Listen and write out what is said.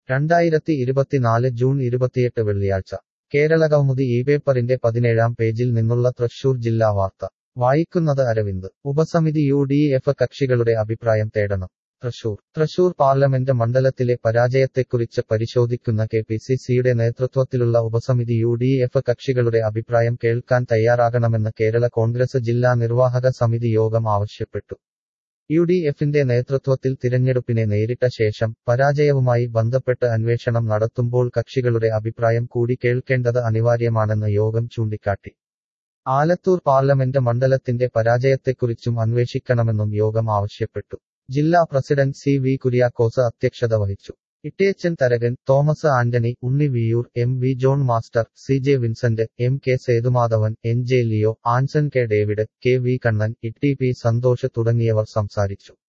രണ്ടായിരത്തി ഇരുപത്തിനാല് ജൂൺ ഇരുപത്തിയെട്ട് വെള്ളിയാഴ്ച കേരള കൗമുദി ഈ പേപ്പറിന്റെ പതിനേഴാം പേജിൽ നിന്നുള്ള തൃശൂർ ജില്ലാ വാർത്ത വായിക്കുന്നത് അരവിന്ദ് ഉപസമിതി യു ഡി എഫ് കക്ഷികളുടെ അഭിപ്രായം തേടണം തൃശൂർ തൃശൂർ പാർലമെന്റ് മണ്ഡലത്തിലെ പരാജയത്തെക്കുറിച്ച് പരിശോധിക്കുന്ന കെ പി സി സിയുടെ നേതൃത്വത്തിലുള്ള ഉപസമിതി യു ഡി എഫ് കക്ഷികളുടെ അഭിപ്രായം കേൾക്കാൻ തയ്യാറാകണമെന്ന് കേരള കോൺഗ്രസ് ജില്ലാ നിർവാഹക സമിതി യോഗം ആവശ്യപ്പെട്ടു യു ഡി എഫിന്റെ നേതൃത്വത്തിൽ തിരഞ്ഞെടുപ്പിനെ നേരിട്ട ശേഷം പരാജയവുമായി ബന്ധപ്പെട്ട് അന്വേഷണം നടത്തുമ്പോൾ കക്ഷികളുടെ അഭിപ്രായം കൂടി കേൾക്കേണ്ടത് അനിവാര്യമാണെന്ന് യോഗം ചൂണ്ടിക്കാട്ടി ആലത്തൂർ പാർലമെന്റ് മണ്ഡലത്തിന്റെ പരാജയത്തെക്കുറിച്ചും അന്വേഷിക്കണമെന്നും യോഗം ആവശ്യപ്പെട്ടു ജില്ലാ പ്രസിഡന്റ് സി വി കുര്യാക്കോസ് അധ്യക്ഷത വഹിച്ചു Ittiyachan Tharakan Thomas Antony Unni Viyur M V John master C J Vincent M K Sethumadhavan N J Leo Anson K David K V Kannan E T P Santhosh തുടങ്ങിയവർ സംസാരിച്ചു